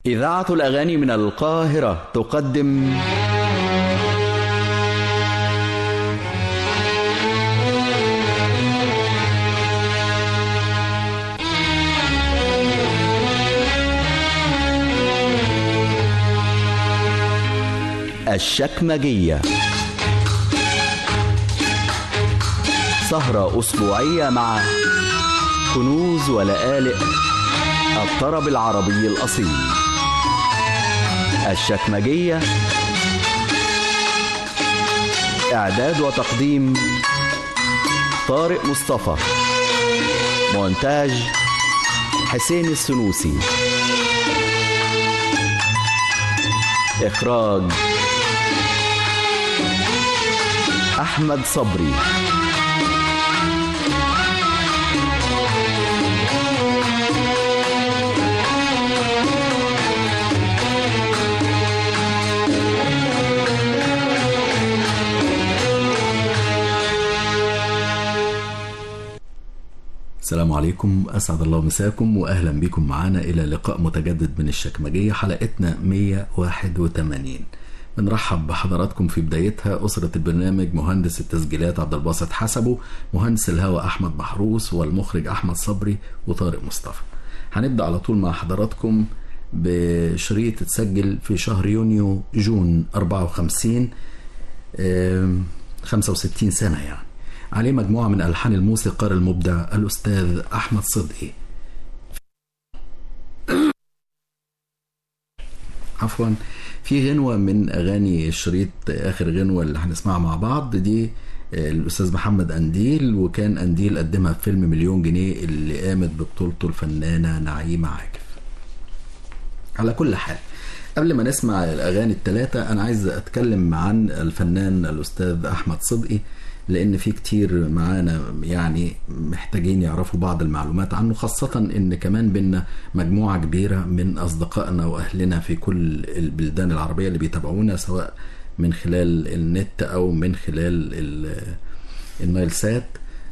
إذاعة الأغاني من القاهرة تقدم الشكمجية سهرة أسبوعية مع كنوز ولآلئ الطرب العربي الأصيل الشكمجية إعداد وتقديم طارق مصطفى مونتاج حسين السنوسي إخراج أحمد صبري السلام عليكم أسعد الله مساكم وأهلا بكم معنا إلى لقاء متجدد من الشكمجية حلقتنا 181 بنرحب بحضراتكم في بدايتها أسرة البرنامج مهندس التسجيلات عبد الباسط حسبه مهندس الهواء أحمد محروس والمخرج أحمد صبري وطارق مصطفى هنبدأ على طول مع حضراتكم بشريط اتسجل في شهر يونيو جون 54 آم، 65 سنة يعني عليه مجموعة من ألحان الموسيقار المبدع الأستاذ أحمد صدقي عفوا في غنوة من أغاني الشريط آخر غنوة اللي هنسمعها مع بعض دي آه، الأستاذ محمد أنديل وكان أنديل قدمها في فيلم مليون جنيه اللي قامت ببطولته الفنانة نعيمة عاكف على كل حال قبل ما نسمع الأغاني الثلاثة أنا عايز أتكلم عن الفنان الأستاذ أحمد صدقي لأن في كتير معانا يعني محتاجين يعرفوا بعض المعلومات عنه خاصة إن كمان بينا مجموعة كبيرة من أصدقائنا وأهلنا في كل البلدان العربية اللي بيتابعونا سواء من خلال النت أو من خلال ال- النايل سات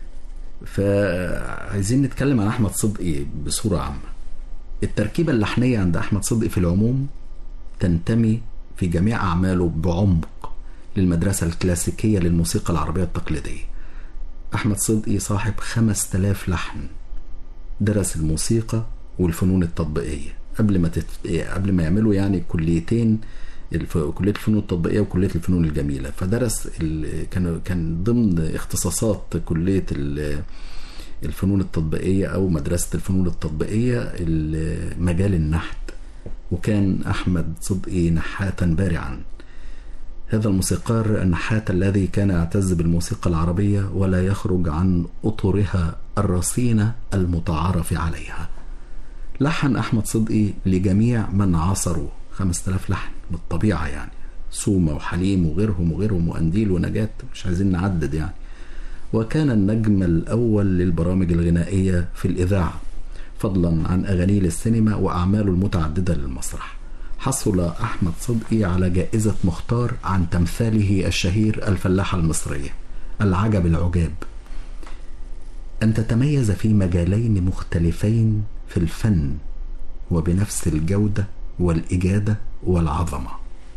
فعايزين نتكلم عن أحمد صدقي بصورة عامة التركيبة اللحنية عند أحمد صدقي في العموم تنتمي في جميع أعماله بعمق للمدرسة الكلاسيكية للموسيقى العربية التقليدية أحمد صدقي صاحب خمس تلاف لحن درس الموسيقى والفنون التطبيقية قبل ما تت... قبل ما يعملوا يعني كليتين الف... كلية الفنون التطبيقية وكلية الفنون الجميلة فدرس ال... كان كان ضمن اختصاصات كلية ال... الفنون التطبيقية أو مدرسة الفنون التطبيقية ال- مجال النحت وكان أحمد صدقي نحاتا بارعا هذا الموسيقار النحات الذي كان يعتز بالموسيقى العربية ولا يخرج عن أطرها الرصينة المتعارف عليها لحن أحمد صدقي لجميع من عاصروا 5000 لحن بالطبيعة يعني سومة وحليم وغيرهم وغيرهم وأنديل ونجاة مش عايزين نعدد يعني وكان النجم الأول للبرامج الغنائية في الإذاعة فضلا عن أغانيه للسينما وأعماله المتعددة للمسرح حصل أحمد صدقي على جائزة مختار عن تمثاله الشهير الفلاحة المصرية العجب العجاب أن تتميز في مجالين مختلفين في الفن وبنفس الجودة والإجادة والعظمة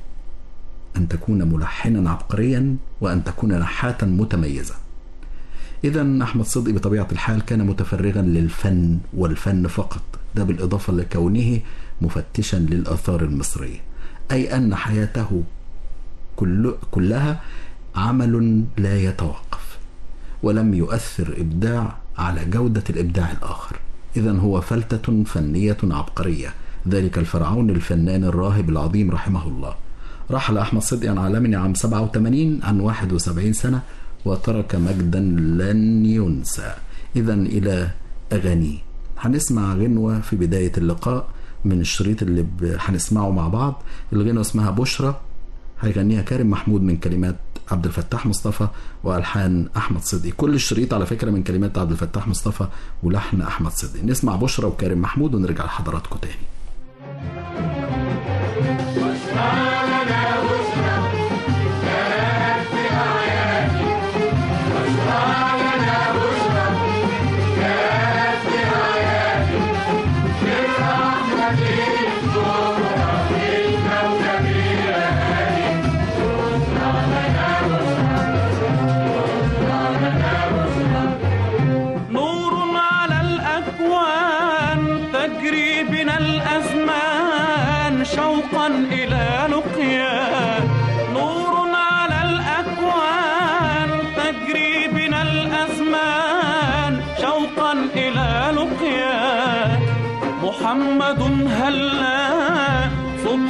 أن تكون ملحنا عبقريا وأن تكون نحاتا متميزا إذا أحمد صدقي بطبيعة الحال كان متفرغا للفن والفن فقط ده بالإضافة لكونه مفتشا للآثار المصرية أي أن حياته كل كلها عمل لا يتوقف ولم يؤثر إبداع على جودة الإبداع الآخر إذا هو فلتة فنية عبقرية ذلك الفرعون الفنان الراهب العظيم رحمه الله رحل أحمد صدقي عن عالمنا عام 87 عن 71 سنة وترك مجدا لن ينسى إذا إلى أغانيه هنسمع غنوة في بداية اللقاء من الشريط اللي ب- هنسمعه مع بعض الغنوة اسمها بشرى هيغنيها كريم محمود من كلمات عبد الفتاح مصطفى والحان احمد صدقي كل الشريط على فكره من كلمات عبد الفتاح مصطفى ولحن احمد صدقي نسمع بشرى وكريم محمود ونرجع لحضراتكم تاني Yeah.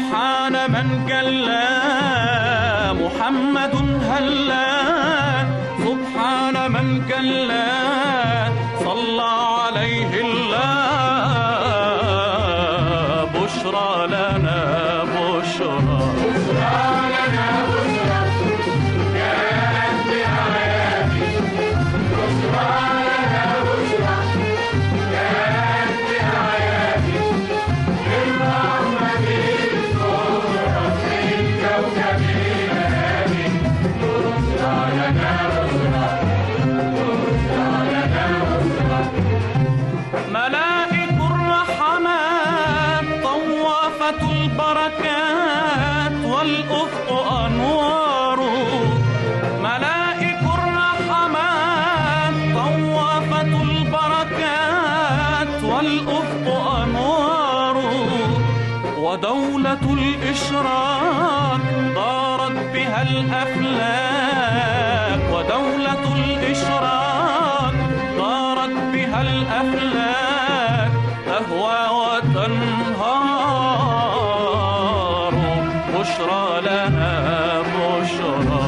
سبحان من جلى محمد هلا سبحان من جلى صلى عليه الله بشرى لنا بشرى ملائك الرحمات طوافة البركات والأفق أنوار ملائك الرحمات طوافة البركات والأفق أنوار ودولة الإشراق دارت بها الأفلاك ودولة الإشراق دارت بها الأفلاك تهوى وتنهار بشرى لنا بشرى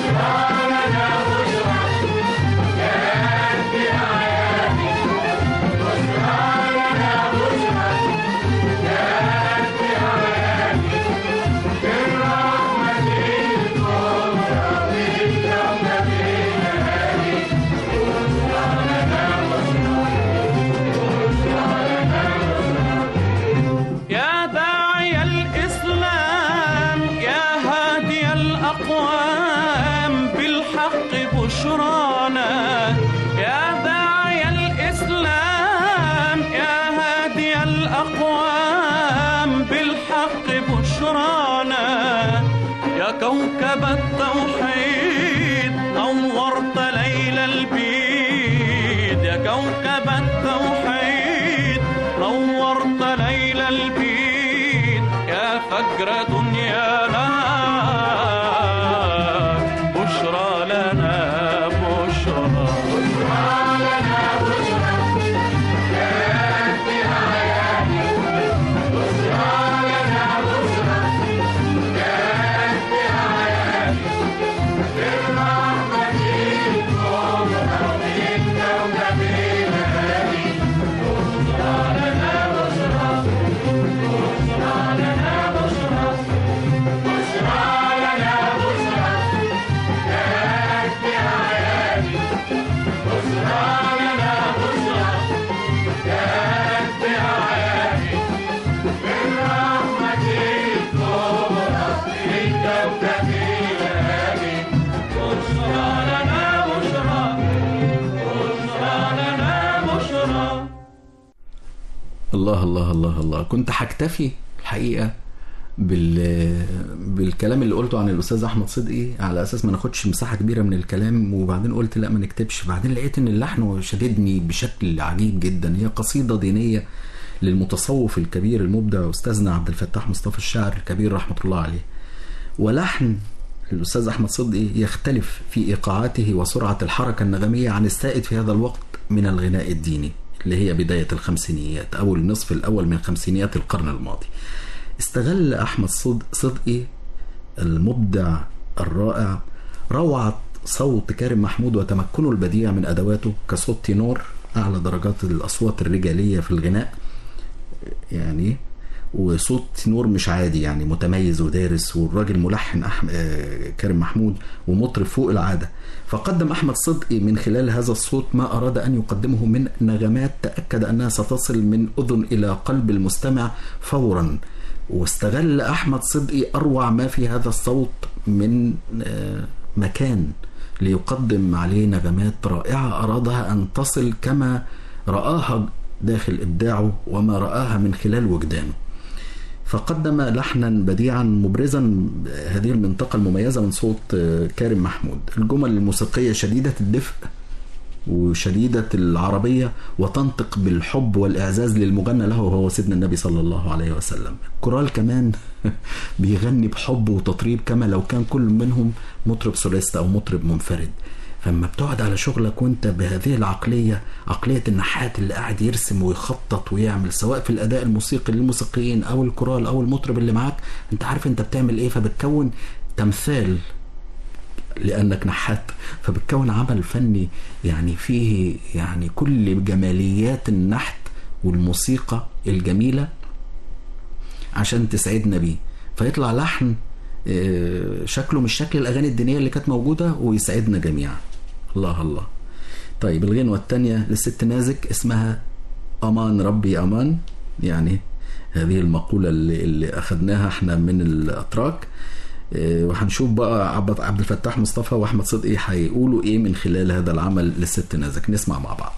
يا داعي الإسلام يا هادي الأقوام بالحق بشرانا يا داعي الإسلام يا هادي الأقوام بالحق بشرانا يا كوكب التوحيد نورت ليل البيد يا كوكب التوحيد نورت ليل البيد يا فجر دنيانا بشرى لنا بشرى الله الله الله الله كنت هكتفي الحقيقه بال بالكلام اللي قلته عن الاستاذ احمد صدقي على اساس ما ناخدش مساحه كبيره من الكلام وبعدين قلت لا ما نكتبش بعدين لقيت ان اللحن شددني بشكل عجيب جدا هي قصيده دينيه للمتصوف الكبير المبدع استاذنا عبد الفتاح مصطفى الشاعر الكبير رحمه الله عليه ولحن الأستاذ أحمد صدقي يختلف في إيقاعاته وسرعة الحركة النغمية عن السائد في هذا الوقت من الغناء الديني اللي هي بداية الخمسينيات أو النصف الأول من خمسينيات القرن الماضي استغل أحمد صد صدقي المبدع الرائع روعة صوت كارم محمود وتمكنه البديع من أدواته كصوت تينور أعلى درجات الأصوات الرجالية في الغناء يعني وصوت تنور مش عادي يعني متميز ودارس والراجل ملحن أحم... آه، كريم محمود ومطرب فوق العادة فقدم أحمد صدقي من خلال هذا الصوت ما أراد أن يقدمه من نغمات تأكد أنها ستصل من أذن إلى قلب المستمع فورا واستغل أحمد صدقي أروع ما في هذا الصوت من آه، مكان ليقدم عليه نغمات رائعة أرادها أن تصل كما رآها داخل إبداعه وما رآها من خلال وجدانه فقدم لحنا بديعا مبرزا هذه المنطقة المميزة من صوت آه، كارم محمود الجمل الموسيقية شديدة الدفء وشديدة العربية وتنطق بالحب والإعزاز للمغنى له وهو سيدنا النبي صلى الله عليه وسلم كورال كمان بيغني بحب وتطريب كما لو كان كل منهم مطرب سوليست أو مطرب منفرد فلما بتقعد على شغلك وانت بهذه العقلية عقلية النحات اللي قاعد يرسم ويخطط ويعمل سواء في الأداء الموسيقي للموسيقيين أو الكورال أو المطرب اللي معاك انت عارف انت بتعمل ايه فبتكون تمثال لانك نحات فبتكون عمل فني يعني فيه يعني كل جماليات النحت والموسيقى الجميله عشان تسعدنا بيه فيطلع لحن آه، شكله مش شكل الاغاني الدينيه اللي كانت موجوده ويسعدنا جميعا الله الله طيب الغنوه الثانيه للست نازك اسمها امان ربي امان يعني هذه المقوله اللي, اللي اخذناها احنا من الاتراك آه، وهنشوف بقى عبد عبد الفتاح مصطفى واحمد صدقي هيقولوا ايه من خلال هذا العمل للست نازك نسمع مع بعض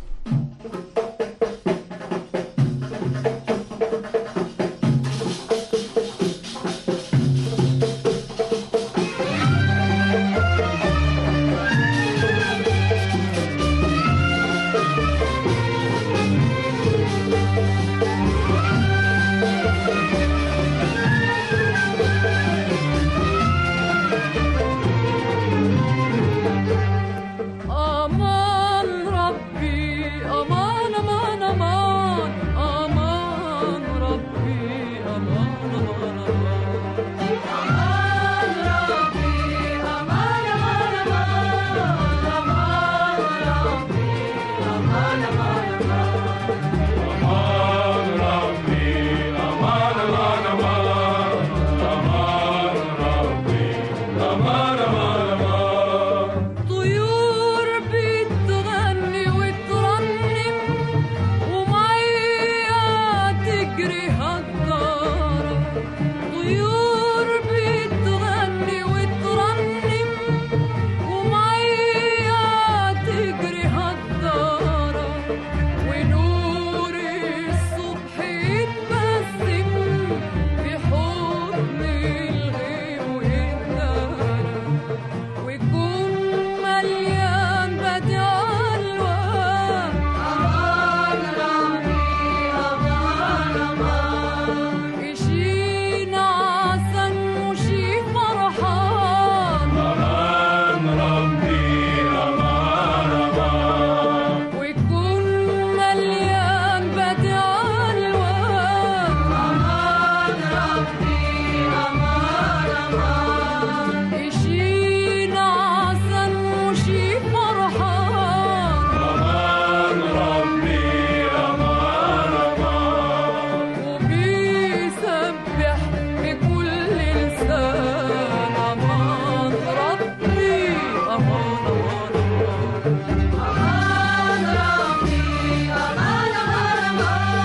أمان ربي أمان أمان أمان أمان ربي أمان أمان أمان ربي أمان أمان أمان أمان ربي أمان أمان طيور بتغني وترنم ومعيا تجري هالدارة طيور بتغني وترنم ومعيا تجري هالدارة ونور الصبح يتبسم في حضن الغيم والدارة ويكون مليان بديع الوان امان ربي امان امان يشي نعسان وشي فرحان ويكون مليان بديع الوان امان ربي امان امان يشي نعسان وشي فرحان وبيسبح بكل لسان امان ربي امان امان امان ربي امان امان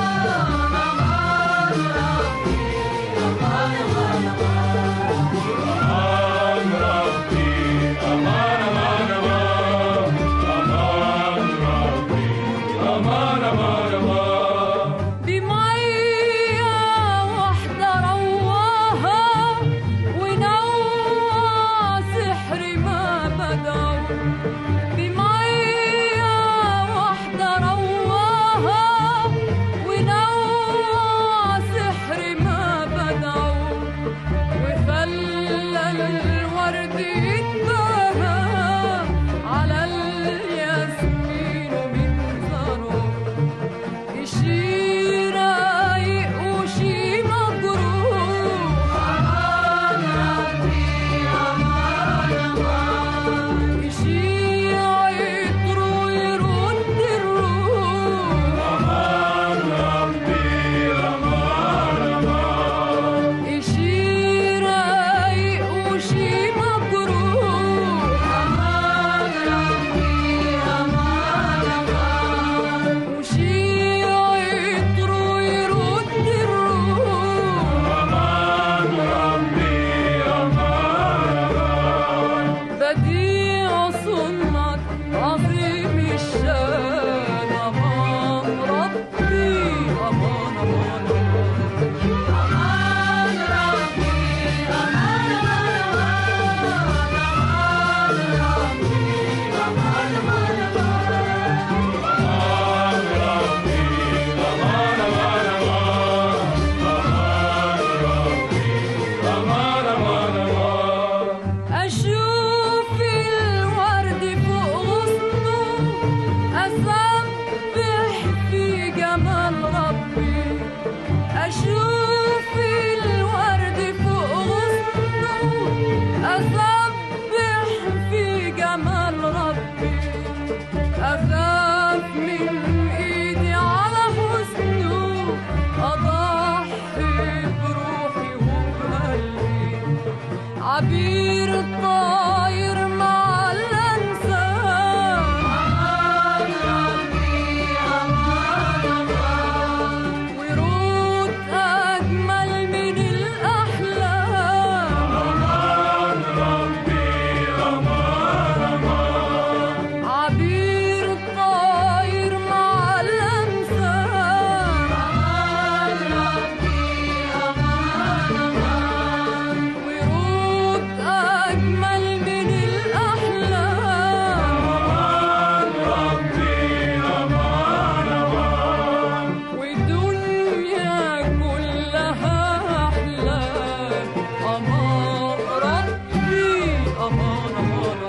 امان ربي امان امان بمية واحدة رواها ونوى سحر ما بدعوا بمية واحدة رواها ونوى سحر ما بدعوا وخلى الورد يتباهى على الياسمين من زرع شي رايق وشي مجروح امان ربي امان امان شي عطر ويرد الروح شي رايق وشي مجروح عبير الطاير مع الأنسان أمان ربي أمان أمان ورود أجمل من الأحلام أمان ربي أمان أمان عبير الطاير مع الأنسان أمان ربي أمان أمان ورود أجمل من الأحلام أمان ربي أمان أمان ودنيا كلها أحلام أمان ربي أمان أمان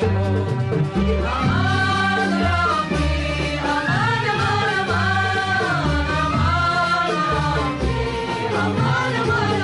أمان ربي أمان أمان أمان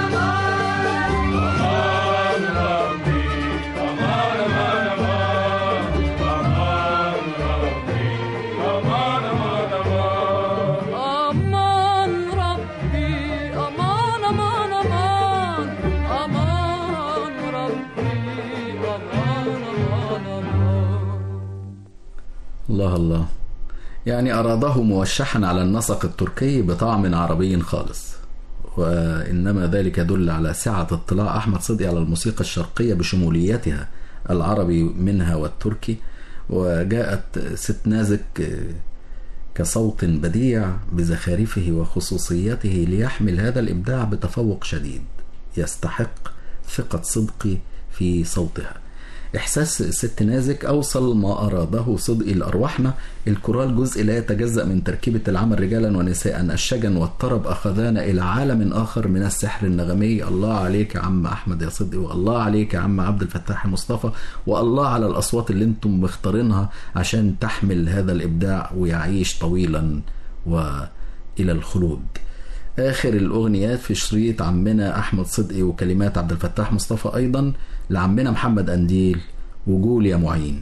أمان ربي أمان أمان أمان أمان ربي أمان أمان أمان الله الله يعني أراده موشحا على النسق التركي بطعم عربي خالص وإنما ذلك يدل على سعة اطلاع أحمد صدقي على الموسيقى الشرقية بشموليتها العربي منها والتركي وجاءت ست نازك كصوت بديع بزخارفه وخصوصيته ليحمل هذا الإبداع بتفوق شديد يستحق ثقة صدقي في صوتها إحساس الست نازك أوصل ما أراده صدقي لأرواحنا الكورال جزء لا يتجزأ من تركيبة العمل رجالا ونساء الشجن والطرب أخذانا إلى عالم آخر من السحر النغمي الله عليك يا عم أحمد يا صدقي والله عليك يا عم عبد الفتاح مصطفى والله على الأصوات اللي انتم مختارينها عشان تحمل هذا الإبداع ويعيش طويلا وإلى الخلود آخر الأغنيات في شريط عمنا أحمد صدقي وكلمات عبد الفتاح مصطفى أيضا لعمنا محمد أنديل وجول يا معين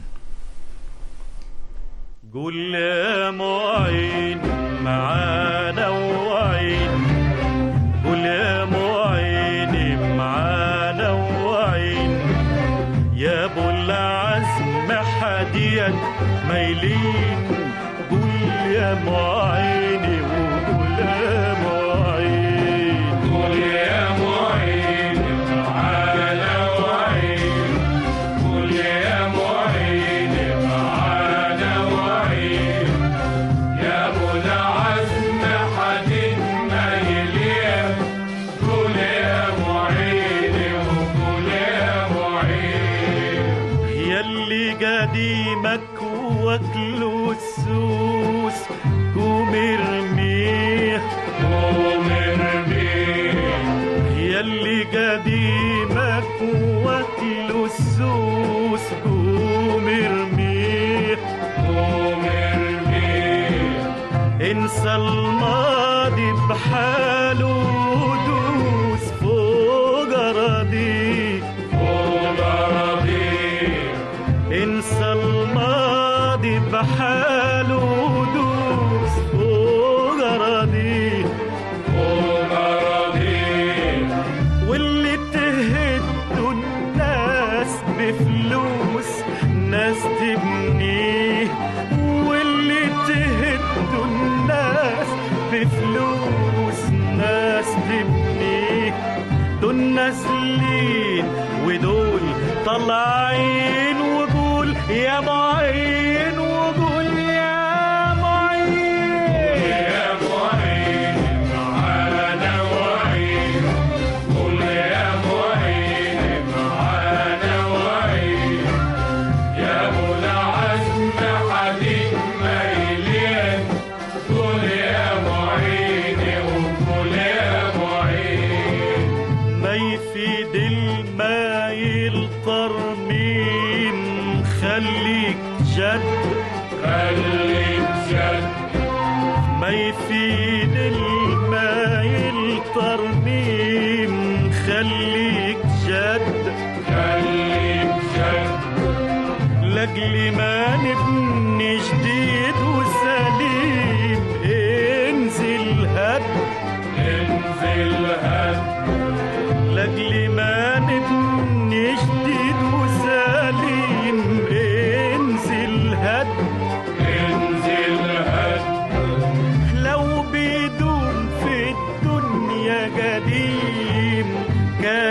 قول يا معين معانا وعين قول يا معين معانا وعين يا ابو العزم حديد ميلين قول يا معيني وقول يا معين قول يا معين معانا وعين قول يا معين معانا وعين يا ابو العزم حديد ميلين قول يا معين وقول يا معين يلي قديمك واكله السوس قوم ارميه قوم ارميه يلي قديمك واكله السوس قوم ارميه قوم ارميه انسى الماضي بحاله ودوس فوق اراضيه فوق اراضيه انسى الماضي بحاله ودوس فوق اراضيه فوق اراضيه واللي تهدوا الناس بفلوس ناس تبنيه واللي تهدوا الناس بفلوس ناس تبنيه دول نازلين ودول طالعين وقول يا معين وقول يا معين يا معين معانا وعين قول يا معين معانا وعين يا ابو العزم حديد ميلين قول يا معين وقول يا معين ما يفيد الماي الترميم خليك جد خليك جد ما يفيد الماي الترميم خليك جد خليك جد لاجل ما نبني جديد وسليم انزل هد انزل هد لاجل ما نبني جديد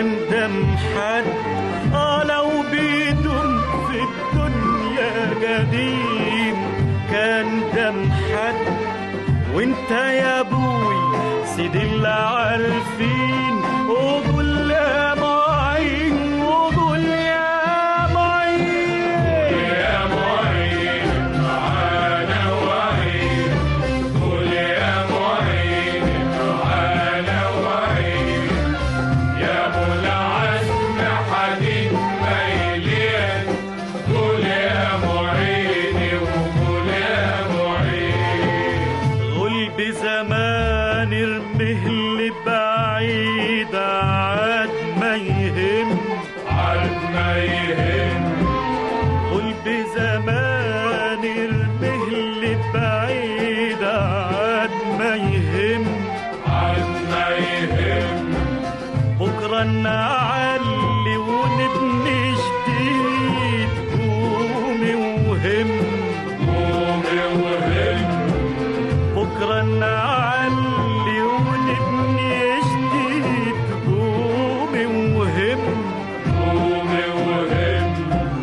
كان دم حد اه لو بيدوم في الدنيا قديم كان دم حد وانت يا ابوي سيد العارفين وقول يا معين وقول يا معين يا معين معانا وعين قول يا معين معانا وعين يا ابو العزم حديد ميلين قول يا معين وقول يا معين غلب زمان ارمه اللي بعيد عاد ما يهم عاد ما يهم غلب زمان ارمه اللي بعيد عاد ما يهم عاد ما يهم بكرة نعلي ونبني جديد قومي وهم قومي وهم بكرة نعلي ونبني جديد قومي وهم قومي وهم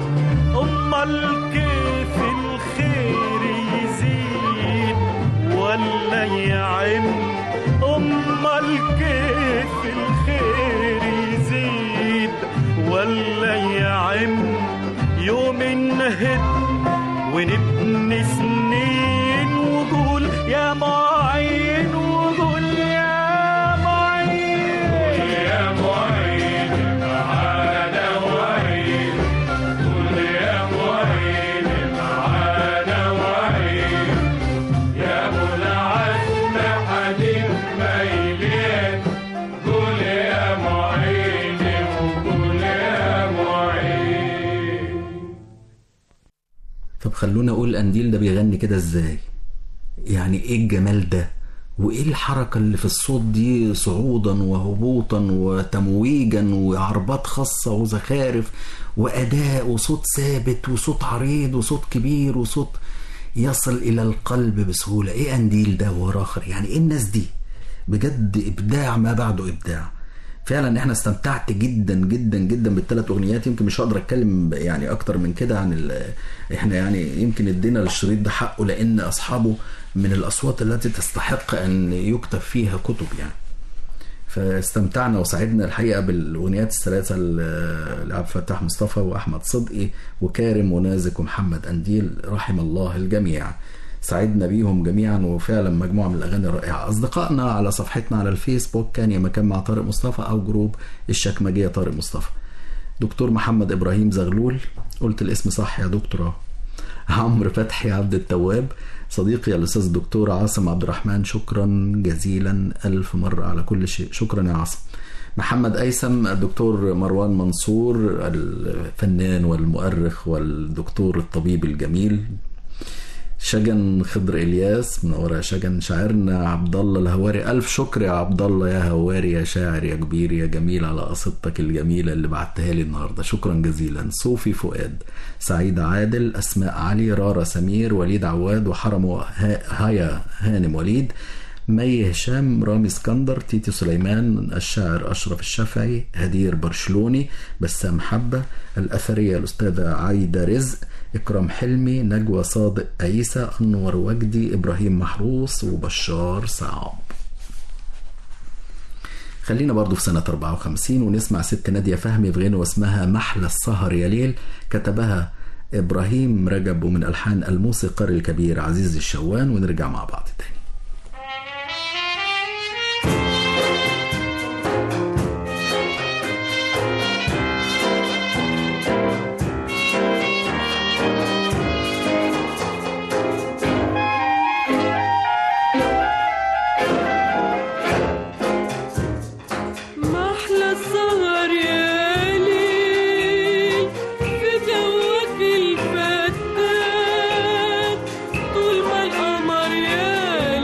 أمال كيف الخير يزيد ولا يعم أمال كيف الخير يزيد ولا يعم يوم نهد ونبني سنين وقول يا معين وقول يا معين يا معين معانا وعين قول يا معين معانا وعين يا ابو العزم حديد ميلين قول يا معين وقول يا معين طب خلونا اقول انديل ده بيغني كده ازاي يعني ايه الجمال ده وايه الحركة اللي في الصوت دي صعودا وهبوطا وتمويجا وعربات خاصة وزخارف وأداء وصوت ثابت وصوت عريض وصوت كبير وصوت يصل إلى القلب بسهولة ايه أنديل ده وراخر يعني ايه الناس دي بجد إبداع ما بعده إبداع فعلا احنا استمتعت جدا جدا جدا بالثلاث اغنيات يمكن مش هقدر اتكلم يعني اكتر من كده عن ال- احنا يعني يمكن ادينا للشريط ده حقه لان اصحابه من الاصوات التي تستحق ان يكتب فيها كتب يعني فاستمتعنا وسعدنا الحقيقه بالاغنيات الثلاثه ل- لعبد الفتاح مصطفى واحمد صدقي وكارم ونازك ومحمد انديل رحم الله الجميع سعدنا بيهم جميعا وفعلا مجموعه من الاغاني الرائعه اصدقائنا على صفحتنا على الفيسبوك كان يا مكان مع طارق مصطفى او جروب الشكمجيه طارق مصطفى دكتور محمد ابراهيم زغلول قلت الاسم صح يا دكتور أهو. عمرو فتحي عبد التواب صديقي الاستاذ الدكتور عاصم عبد الرحمن شكرا جزيلا الف مره على كل شيء شكرا يا عاصم محمد ايسم الدكتور مروان منصور الفنان والمؤرخ والدكتور الطبيب الجميل شجن خضر الياس منورة يا شجن شاعرنا عبد الله الهواري الف شكر يا عبد الله يا هواري يا شاعر يا كبير يا جميل على قصيدتك الجميله اللي بعتها لي النهارده شكرا جزيلا صوفي فؤاد سعيد عادل اسماء علي رارا سمير وليد عواد وحرم ها- هايا هانم وليد مي هشام رامي اسكندر تيتي سليمان الشاعر أشرف الشافعي هدير برشلوني بسام حبة الأثرية الأستاذة عايدة رزق إكرام حلمي نجوى صادق عيسى أنور وجدي إبراهيم محروس وبشار صعب خلينا برضو في سنة 54 ونسمع ست نادية فهمي في غنوة اسمها محلى السهر يا ليل كتبها إبراهيم رجب ومن ألحان الموسيقار الكبير عزيز الشوان ونرجع مع بعض تاني محلى السهر يا ليل في جوك الفتان طول ما القمر يا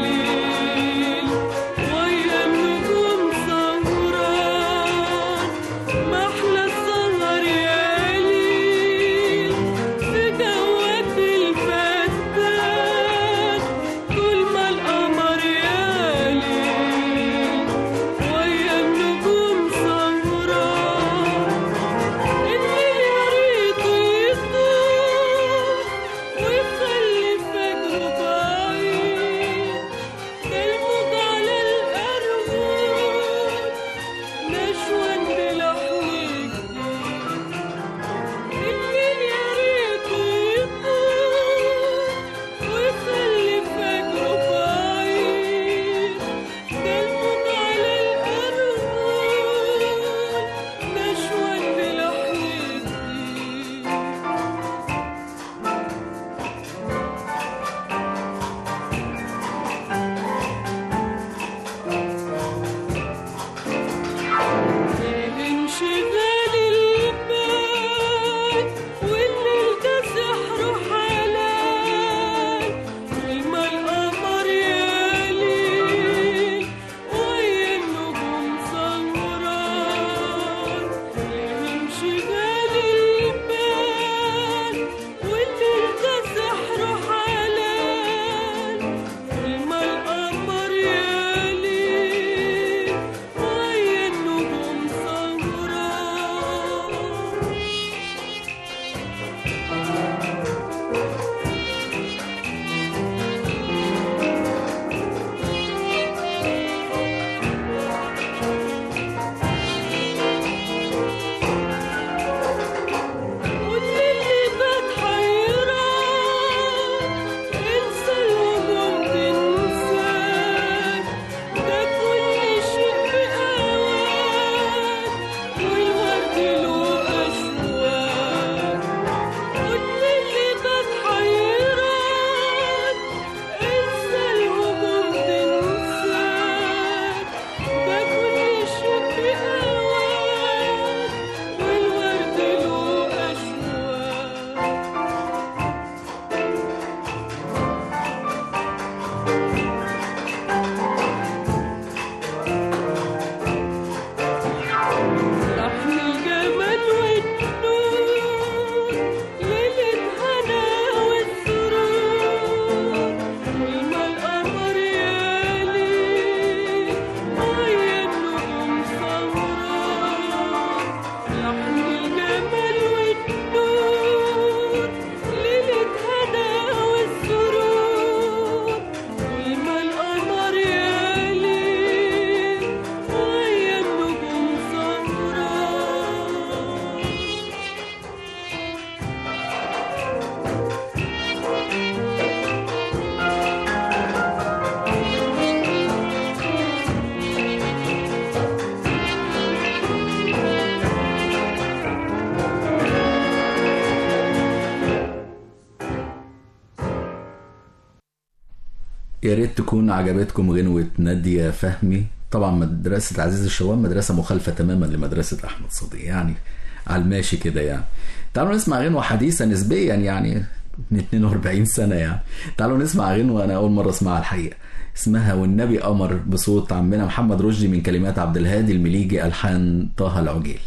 يا ريت تكون عجبتكم غنوة نادية فهمي طبعا مدرسة عزيز الشوام مدرسة مخالفة تماما لمدرسة أحمد صديق يعني على الماشي كده يعني تعالوا نسمع غنوة حديثة نسبيا يعني من 42 سنة يعني تعالوا نسمع غنوة أنا أول مرة أسمعها الحقيقة اسمها والنبي قمر بصوت عمنا محمد رشدي من كلمات عبد الهادي المليجي ألحان طه العجيل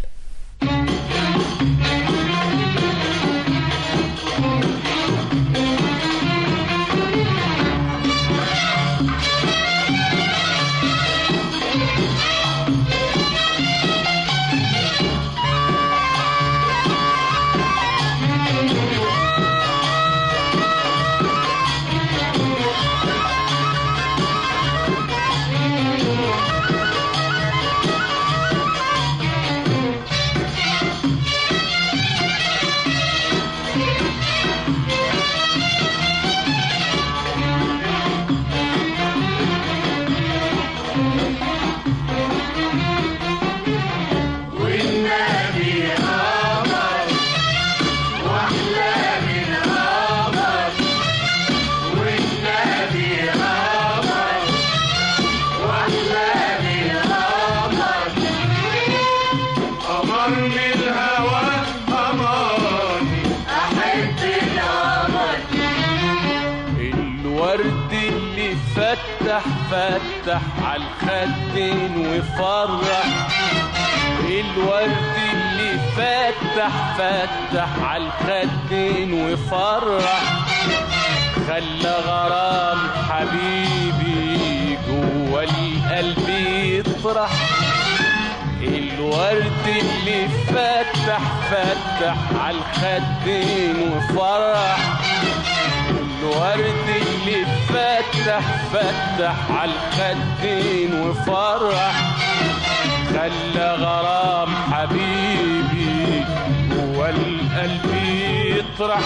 أمرني الهوى أمرني الورد اللي فتح فتح على الخدين وفرح الورد اللي فتح فتح على الخدين وفرح خلى غرام حبيبي جوا القلب يطرح الورد اللي فتح فتح على الخدين وفرح الورد اللي فتح فتح على الخدين وفرح خلى غرام حبيبي جوا القلب يطرح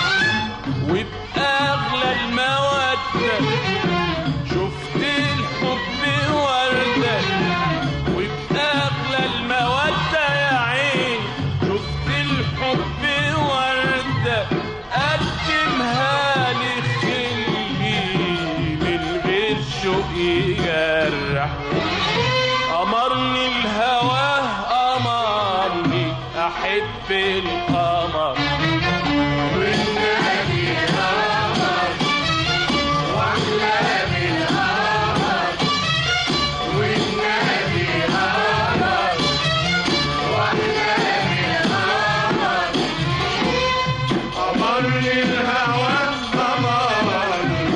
وبأغلى المودة شفت الحب وردة وبأغلى المودة يا عين شفت الحب وردة قدمها لي خلي من غير شوق يجرح أمرني الهوى أمرني أحب القمر أمرني الهوى أمرني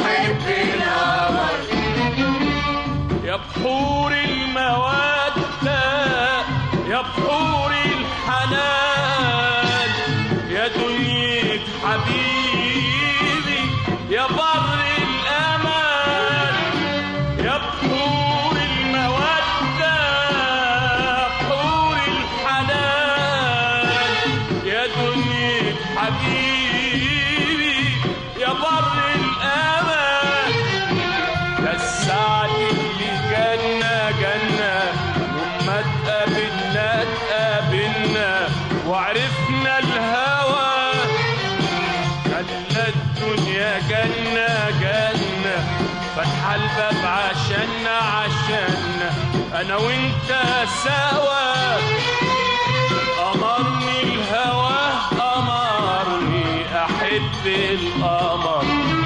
يا بحور المودة يا بحور الحنان يا دنيا حبيبي يا بر الأمان يا بحور المودة بحور الحنان يا دنيا حبيبي يا بر الأمان ده السعد اللي جنة جنة يوم ما اتقابلنا اتقابلنا وعرفنا الهوى خلى الدنيا جنة جنة فتح الباب عشاننا عشاننا أنا وأنت سوا أمرني الهوى أمرني أحب القمر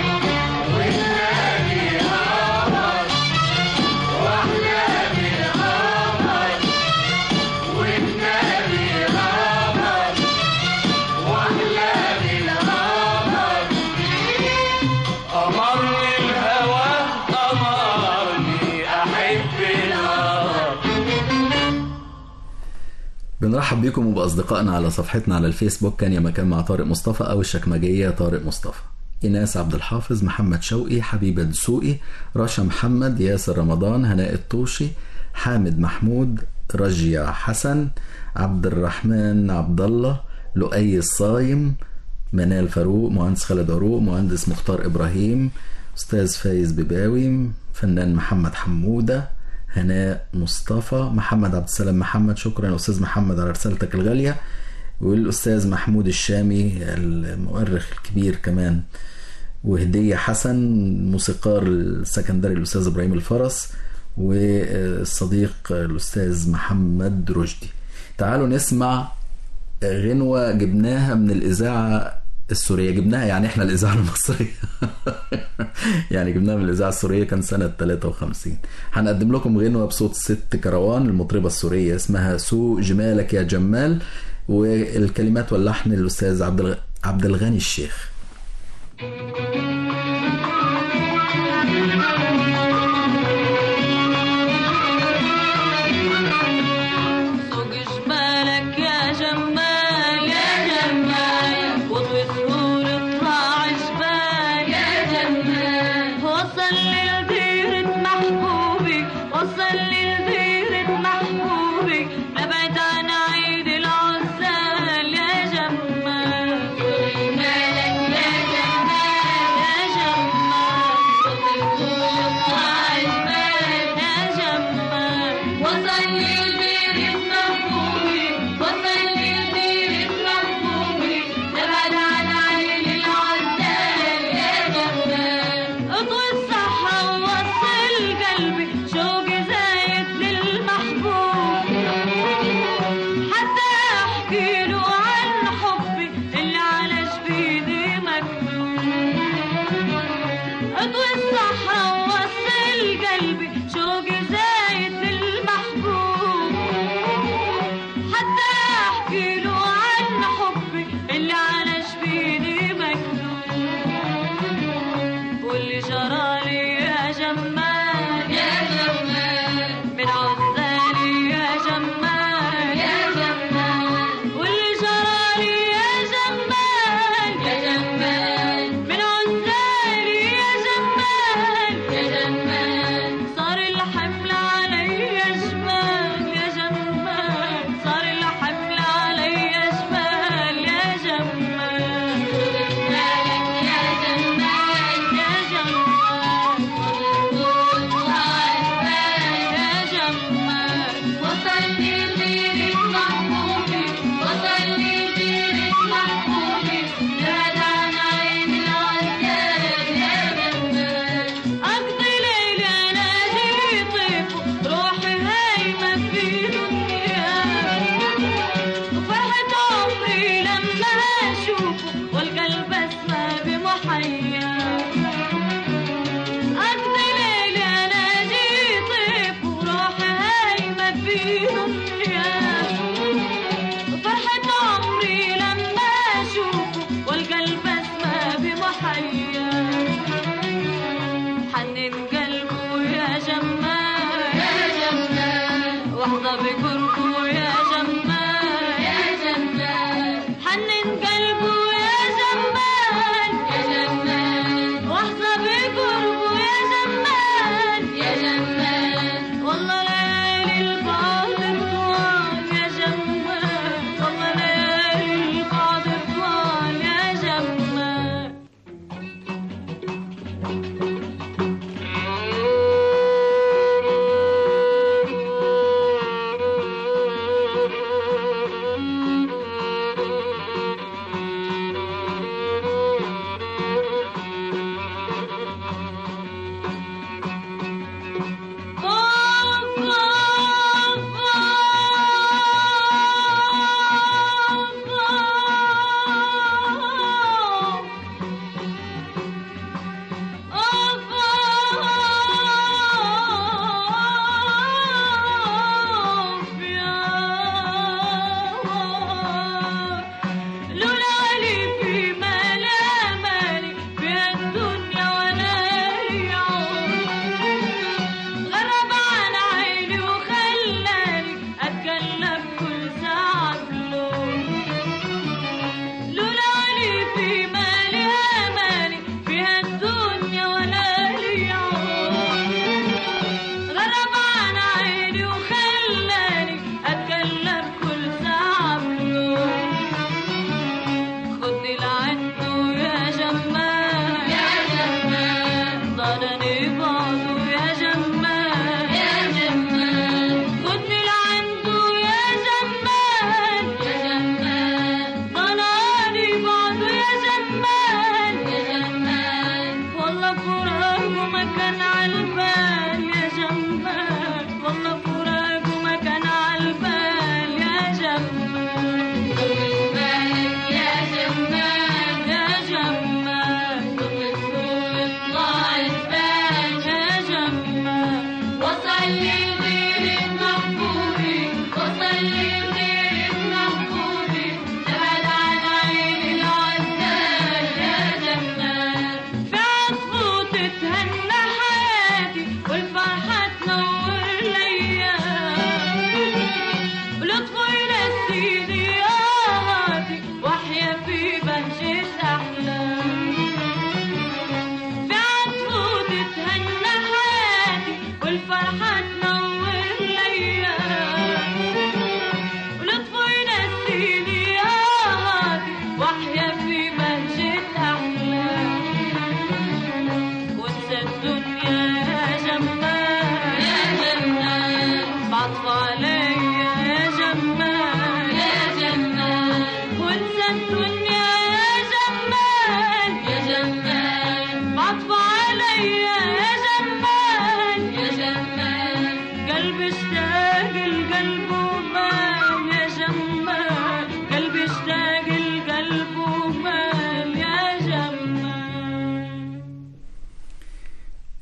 أمرني الهوى أمرني أحب القمر بنرحب بكم وبأصدقائنا على صفحتنا على الفيسبوك كان يا مكان مع طارق مصطفى أو الشكمجية طارق مصطفى إيناس عبد الحافظ محمد شوقي حبيبة دسوقي رشا محمد ياسر رمضان هناء الطوشي حامد محمود رجيا حسن عبد الرحمن عبد الله لؤي الصايم منال فاروق مهندس خالد عروق مهندس مختار إبراهيم أستاذ فايز بباوي فنان محمد حمودة هناء مصطفى محمد عبد السلام محمد شكرا يا أستاذ محمد على رسالتك الغالية والأستاذ محمود الشامي المؤرخ الكبير كمان وهدية حسن موسيقار السكندري الأستاذ إبراهيم الفرس والصديق الأستاذ محمد رشدي تعالوا نسمع غنوة جبناها من الإذاعة السورية جبناها يعني احنا الإذاعة المصرية يعني جبناها من الإذاعة السورية كان سنة 53 هنقدم لكم غنوة بصوت ست كروان المطربة السورية اسمها سو جمالك يا جمال والكلمات واللحن الأستاذ عبد الغ... عبد الغني الشيخ سوق جمالك يا جمال يا جمال وطوي سهول اطلع جبال يا جمال وصل لديرة محبوبي وصل لديرة محبوبي لبعد عن عيد العزال يا جمال جمالك يا جمال يا جمال وطوي سهول اطلع جبال يا جمال وصل لديرة محبوبي وصل لديرة محبوبي نبعد عن عين العزال يا جمال اطوي الصحة ووصل قلبي شوقي زايد للمحبوب حتى احكي له عن حبي اللي على جبيني مكتوب اطوي الصحة ووصل قلبي شوقي زايد للمحبوب حتى احكي له عن حبي اللي على جبيني مكتوب واللي جرالي يا جمال يا جمال من عزالي يا جمال يا جمال واللي جرالي يا جمال يا جمال من عزالي يا جمال يا جمال صار الحمل علي جمال يا جمال صار الحمل علي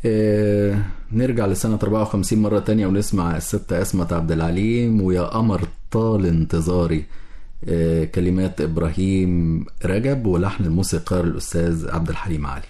آه، نرجع لسنة 54 مرة تانية ونسمع الستة أسمة عبد العليم ويا قمر طال انتظاري آه، كلمات إبراهيم رجب ولحن الموسيقار الأستاذ عبد الحليم علي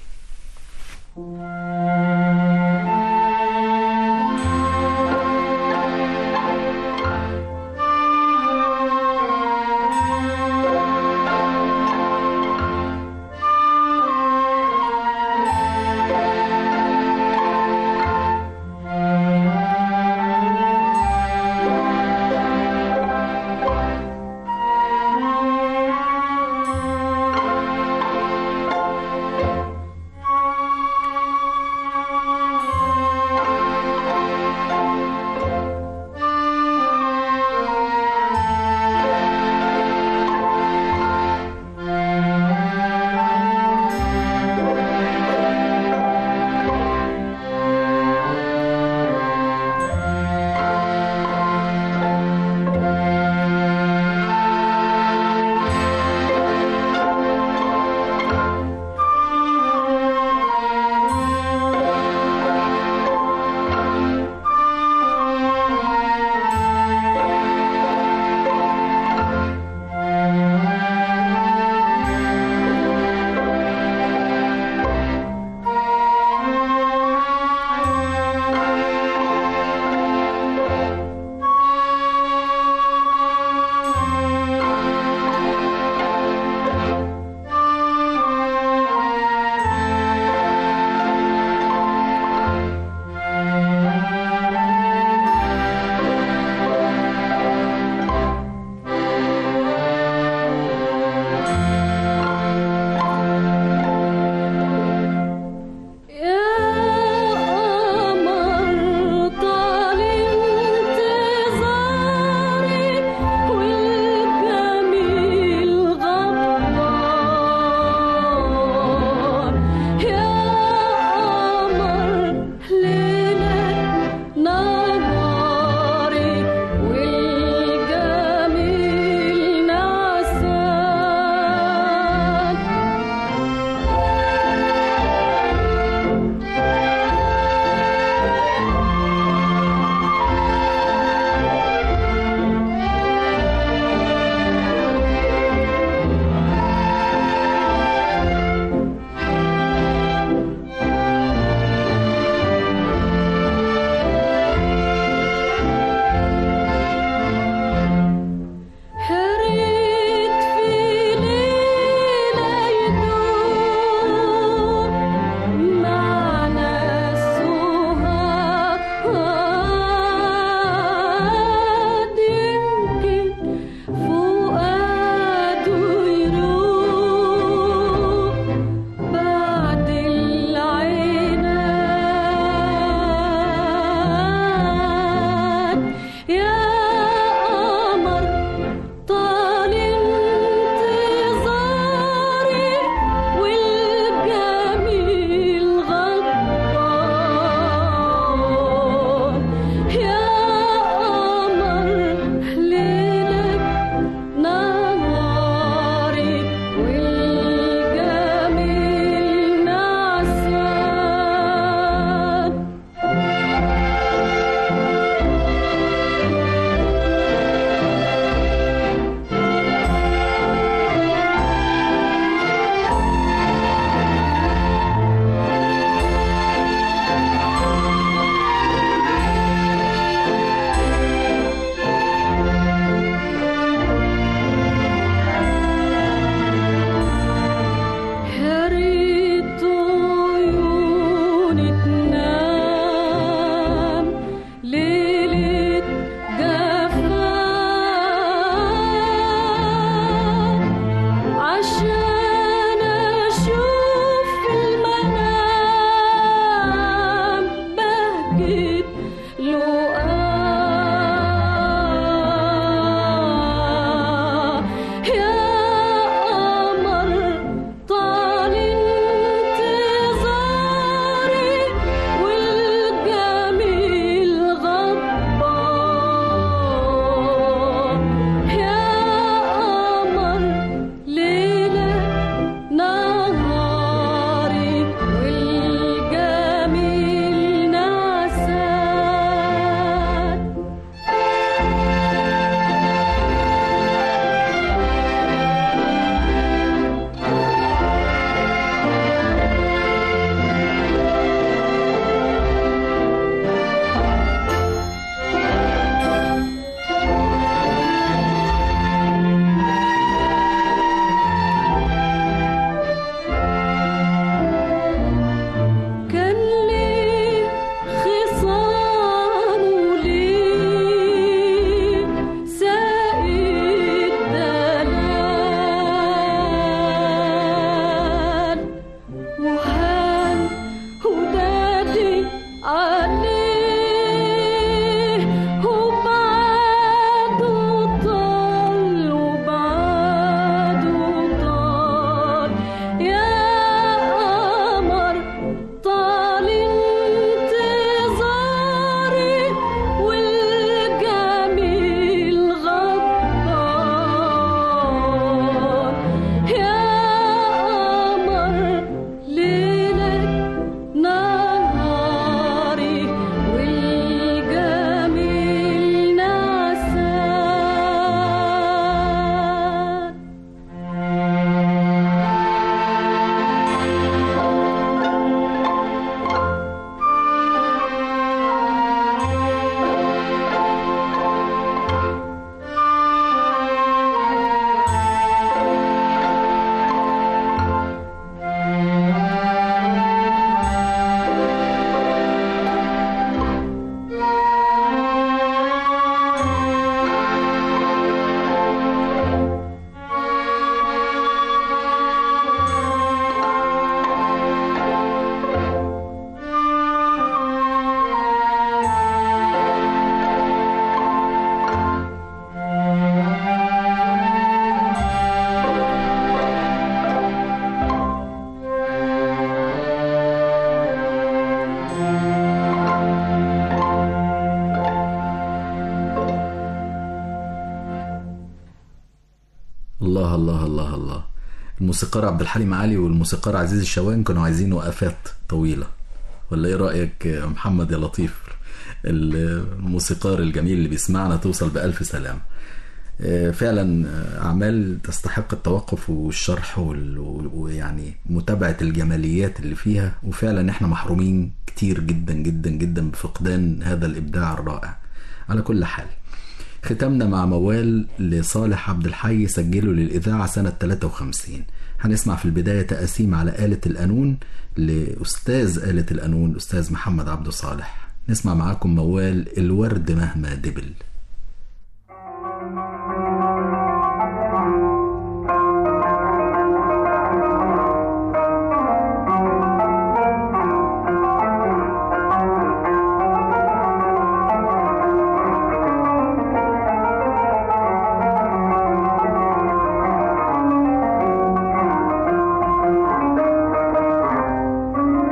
الله الله الله الله الموسيقار عبد الحليم علي والموسيقار عزيز الشوان كانوا عايزين وقفات طويلة ولا ايه رأيك يا محمد يا لطيف الموسيقار الجميل اللي بيسمعنا توصل بألف سلام آه، فعلا آه، أعمال تستحق التوقف والشرح وال- ويعني متابعة الجماليات اللي فيها وفعلا احنا محرومين كتير جدا جدا جدا بفقدان هذا الإبداع الرائع على كل حال ختمنا مع موال لصالح عبد الحي سجله للإذاعة سنة 53 هنسمع في البداية تقاسيم على آلة القانون لأستاذ آلة القانون الأستاذ محمد عبد صالح نسمع معاكم موال الورد مهما دبل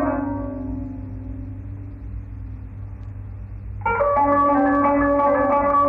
Thank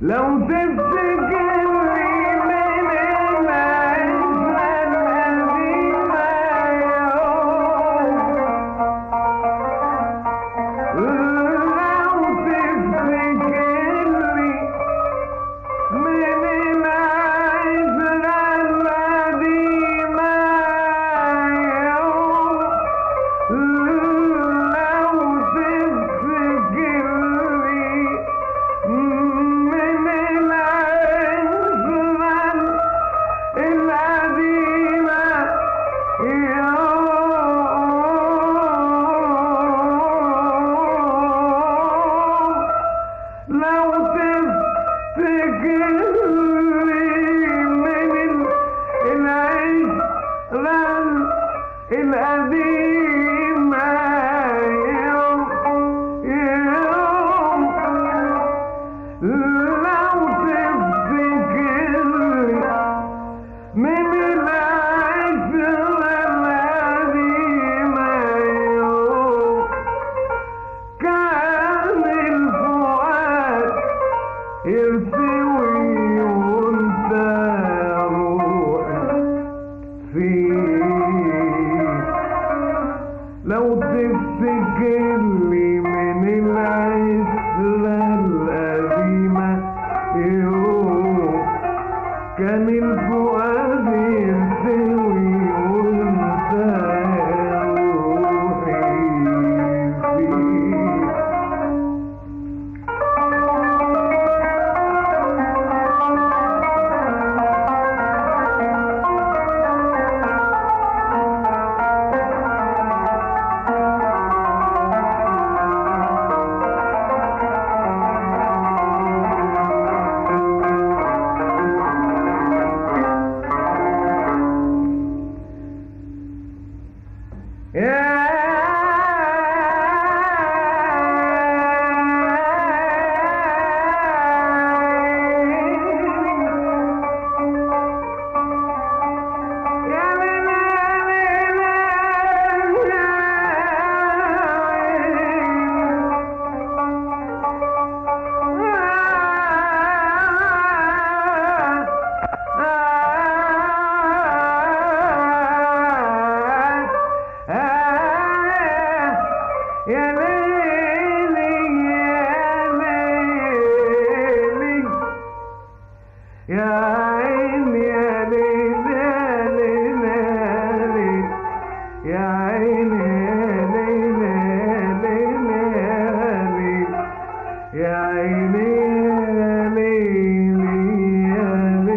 لو تفتكرني من العزة القديمة لو تفتكرني من العزة القديمة لو تفتكرني من العزة القديمة لو تفتكرني من العزة القديمة يوم يوم لو تفتكرني من العزة القديمة يوم كان الفؤاد يرتوي وانت روحي فيه لو تفتكرني من العزة القديمة يوم كان الفؤاد يرتوي وانت روحي فيه يا ليلي يا ليلي يا عيني يا ليلي يا ليلي يا عيني يا ليلي يا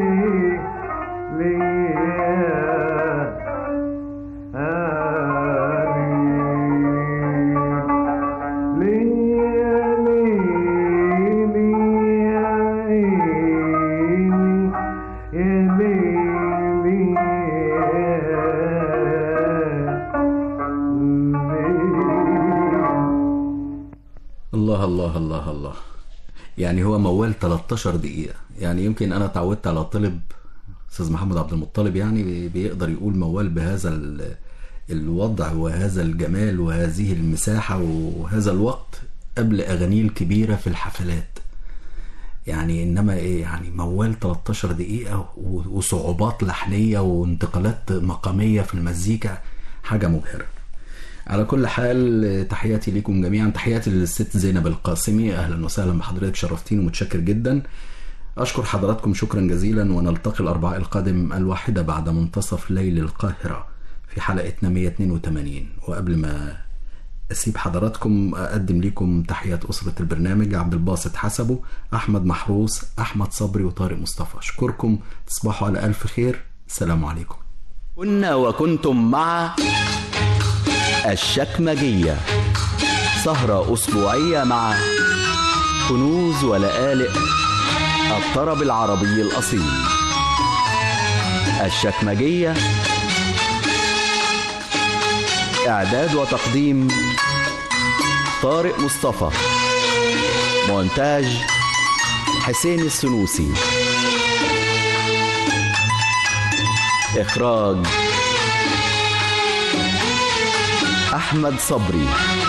ليلي يا الله الله الله الله يعني هو موال 13 دقيقة يعني يمكن أنا اتعودت على طلب أستاذ محمد عبد المطلب يعني بي- بيقدر يقول موال بهذا ال- الوضع وهذا الجمال وهذه المساحة وهذا الوقت قبل أغانيه الكبيرة في الحفلات يعني انما ايه يعني موال 13 دقيقة و- وصعوبات لحنية وانتقالات مقامية في المزيكا حاجة مبهرة على كل حال تحياتي لكم جميعا تحياتي للست زينب القاسمي اهلا وسهلا بحضرتك شرفتيني ومتشكر جدا اشكر حضراتكم شكرا جزيلا ونلتقي الاربعاء القادم الواحدة بعد منتصف ليل القاهرة في حلقتنا 182 وقبل ما اسيب حضراتكم اقدم لكم تحيات اسره البرنامج عبد الباسط حسبه احمد محروس احمد صبري وطارق مصطفى اشكركم تصبحوا على الف خير السلام عليكم كنا وكنتم مع الشكمجية سهرة أسبوعية مع كنوز ولآلئ الطرب العربي الأصيل الشكمجية إعداد وتقديم طارق مصطفى مونتاج حسين السنوسي إخراج أحمد صبري